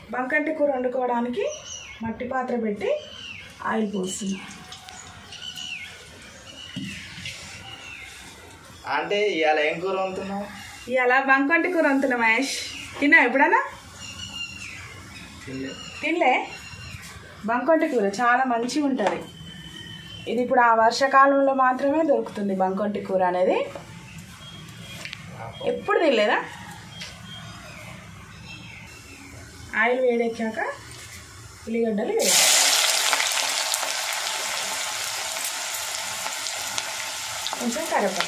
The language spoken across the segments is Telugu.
బంకంటి కూర వండుకోవడానికి మట్టి పాత్ర పెట్టి ఆయిల్ పోస్తుంది అంటే ఇవాళ ఏం కూర వండుతున్నావు ఇలా బంకంటి కూర వంతున్నా మహేష్ తిన్నా ఎప్పుడన్నా తినలే. తినలే బంకొంటి కూర చాలా మంచిగా ఉంటుంది ఇది ఇప్పుడు ఆ వర్షాకాలంలో మాత్రమే దొరుకుతుంది బంకొంటి కూర అనేది ఎప్పుడు తినలేదా ఆయిల్ వేడెక్కాక ఉల్లిగడ్డలు వేయాలి కొంచెం కరపాలి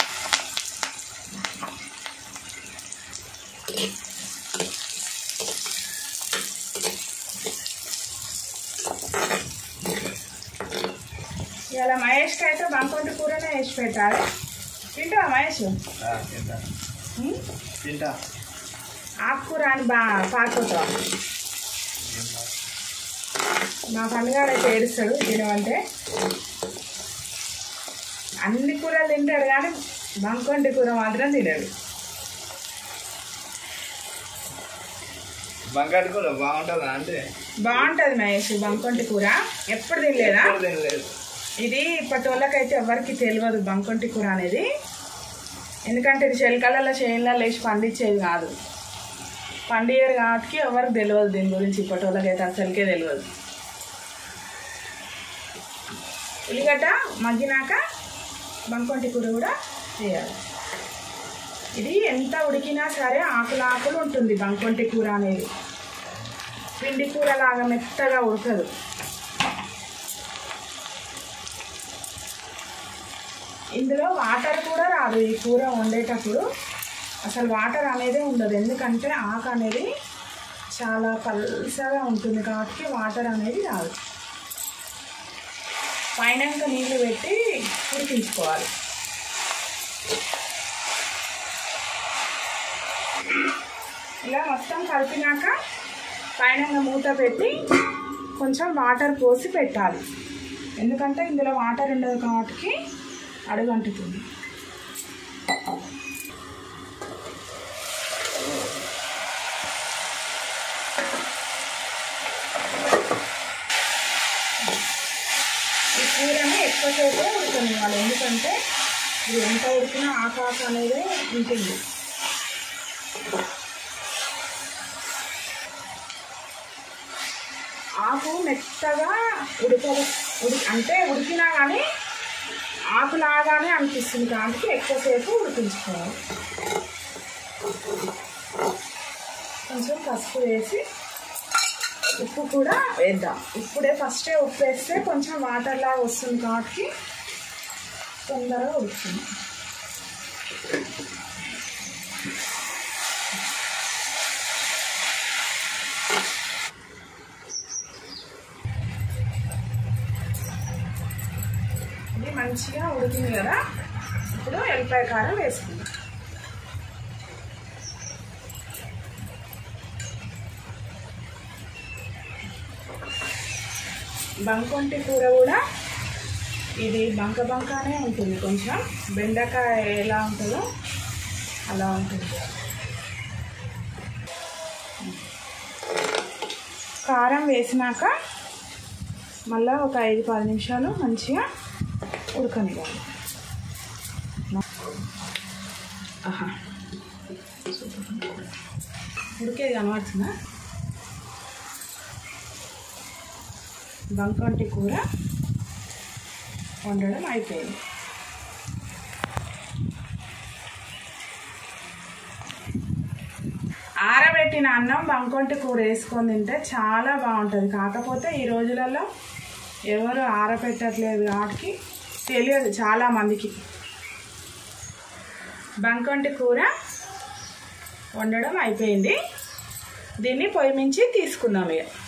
ఇలా మహేష్కి అయితే బంకొంటి కూరనే వేసి పెట్టాలి తింటావా మహేష్ ఆ, తింటా ఉం? తింటా ఆకుకూర అని బా పారిపోతావు మా పండుగాడు అయితే ఏడుస్తాడు తినమంటే అన్ని కూరలు తింటాడు కానీ బంకొంటి కూర మాత్రం తినడు బంగారు కూర బాగుంటుందా అంటే బాగుంటుంది మహేష్ బంకొంటి కూర ఎప్పుడు తినలేదా ఎప్పుడు తినలేదు ఇది ఇప్పటి వాళ్ళకైతే ఎవరికి తెలియదు బంకొంటి కూర అనేది ఎందుకంటే ఇది చెలకలలో చేనులలో వేసి పండించేది కాదు పండియరు కాబట్టి ఎవరికి తెలియదు దీని గురించి ఇప్పటి వాళ్ళకైతే అసలుకే తెలియదు ఉల్లిగడ్డ మగ్గినాక బంకొంటి కూర కూడా వేయాలి ఇది ఎంత ఉడికినా సరే ఆకులు ఆకులు ఉంటుంది బంకొంటి కూర అనేది పిండి కూర లాగా మెత్తగా ఉడకదు ఇందులో వాటర్ కూడా రాదు ఈ కూర వండేటప్పుడు అసలు వాటర్ అనేది ఉండదు ఎందుకంటే ఆకు అనేది చాలా పల్సగా ఉంటుంది కాబట్టి వాటర్ అనేది రాదు పైన ఇంకా నీళ్ళు పెట్టి ఉడికించుకోవాలి ఇలా మొత్తం కలిపినాక పైన ఇంకా మూత పెట్టి కొంచెం వాటర్ పోసి పెట్టాలి ఎందుకంటే ఇందులో వాటర్ ఉండదు కాబట్టి అడుగంటుతుంది ఈ కూరని ఎక్కువసేపు ఉడకనివ్వాలి ఎందుకంటే ఇది ఎంత ఉడికినా ఆకాశ అనేది ఉంటుంది ఆకు మెత్తగా ఉడక ఉడి అంటే ఉడికినా కానీ ఆకులాగానే అనిపిస్తుంది కాబట్టి ఎక్కువసేపు ఉడికించుకోవాలి కొంచెం పసుపు వేసి ఉప్పు కూడా వేద్దాం ఇప్పుడే ఫస్టే ఉప్పు వేస్తే కొంచెం వాటర్ లాగా వస్తుంది కాబట్టి తొందరగా ఉడుకుతుంది ఇది మంచిగా ఉడికింది కదా ఇప్పుడు ఎల్లిపాయ కారం వేసుకుందాం బంకొంటి కూర కూడా ఇది బంక బంకానే ఉంటుంది కొంచెం బెండకాయ ఎలా ఉంటుందో అలా ఉంటుంది కారం వేసినాక మళ్ళీ ఒక ఐదు పది నిమిషాలు మంచిగా ఉడకనివ్వాలి ఆహా ఉడికేది కనబడుతుందా బంకొంటి కూర వండడం అయిపోయింది ఆరబెట్టిన అన్నం బంకొంటి కూర వేసుకొని తింటే చాలా బాగుంటుంది కాకపోతే ఈ రోజులలో ఎవరు ఆరబెట్టట్లేదు కాబట్టి తెలియదు చాలా మందికి బంకొంటి కూర వండడం అయిపోయింది దీన్ని పొయ్యి మించి తీసుకుందాం ఇక